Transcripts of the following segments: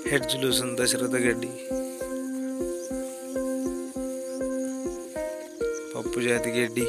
hedge lucerne Dasharatha గడ్డి పప్పు జాతి గడ్డి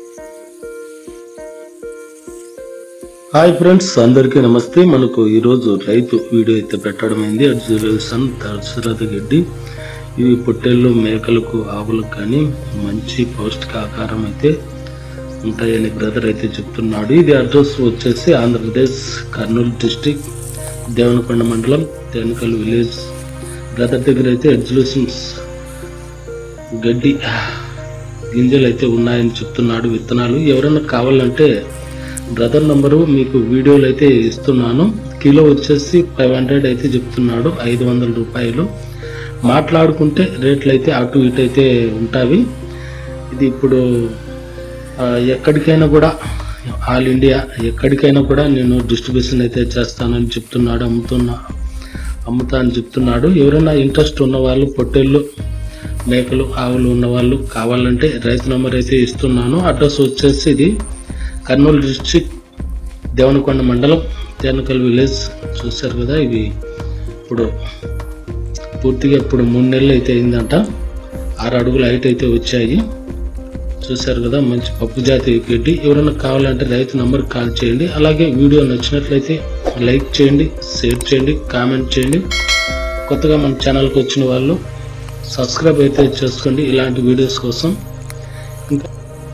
హాయ్ ఫ్రెండ్స్ అందరికీ నమస్తే మనకు ఈరోజు రైతు వీడియో అయితే పెట్టడం అయింది అడ్జులేషన్ దశరథ గడ్డి ఇవి పొట్టేళ్ళు మేకలకు ఆవులకు కానీ మంచి పౌష్టికాహారం అయితే ఉంటాయని బ్రదర్ అయితే చెప్తున్నాడు ఇది అడ్రస్ వచ్చేసి ఆంధ్రప్రదేశ్ కర్నూలు డిస్టిక్ దేవనకొండ మండలం తేనకల్ విలేజ్ బ్రదర్ దగ్గర అయితే ఎడ్జులేషన్స్ గడ్డి గింజలు అయితే ఉన్నాయని చెప్తున్నాడు విత్తనాలు ఎవరైనా కావాలంటే బ్రదర్ నంబరు మీకు వీడియోలు అయితే ఇస్తున్నాను కిలో వచ్చేసి ఫైవ్ హండ్రెడ్ అయితే చెప్తున్నాడు ఐదు వందల రూపాయలు మాట్లాడుకుంటే రేట్లు అయితే అటు ఇటు అయితే ఉంటాయి ఇది ఇప్పుడు ఆ, ఎక్కడికైనా కూడా ఆల్ ఇండియా ఎక్కడికైనా కూడా నేను డిస్ట్రిబ్యూషన్ అయితే చేస్తానని చెప్తున్నాడు అమ్ముతున్నా అమ్ముతా అని చెప్తున్నాడు ఎవరైనా ఇంట్రెస్ట్ ఉన్న వాళ్ళు పొట్టేళ్ళు మేకలు ఆవులు ఉన్న వాళ్ళు కావాలంటే రైతు నెంబర్ అయితే ఇస్తున్నాను అడ్రస్ వచ్చేసి ఇది కర్నూలు డిస్ట్రిక్ట్ దేవనకొండ మండలం తేనకల్ విలేజ్ చూశారు కదా ఇవి ఇప్పుడు పూర్తిగా ఇప్పుడు మూడు నెలలు అయితే అయిందంట ఆరు అడుగుల హైట్ అయితే వచ్చాయి చూశారు కదా మంచి పప్పు జాతి గడ్డి ఎవరైనా కావాలంటే రైతు నంబర్ కాల్ చేయండి అలాగే వీడియో నచ్చినట్లయితే లైక్ చేయండి షేర్ చేయండి కామెంట్ చేయండి కొత్తగా మన ఛానల్కి వచ్చిన వాళ్ళు సబ్స్క్రైబ్ అయితే చేసుకోండి ఇలాంటి వీడియోస్ కోసం ఇంకా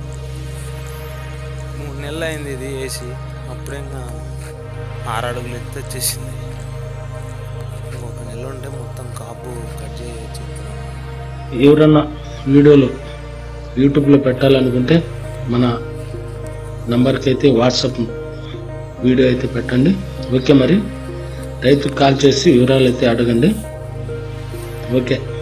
మూడు నెలలు అయింది ఇది వేసి అప్పుడే ఇంకా ఆరు అడుగులు ఎత్తి వచ్చేసింది ఇంకొక నెల ఉంటే మొత్తం కాపు కట్ చేయొచ్చు ఎవరన్నా వీడియోలు యూట్యూబ్లో పెట్టాలనుకుంటే మన నంబర్కి అయితే వాట్సాప్ వీడియో అయితే పెట్టండి ఓకే మరి రైతుకు కాల్ చేసి వివరాలు అయితే అడగండి ఓకే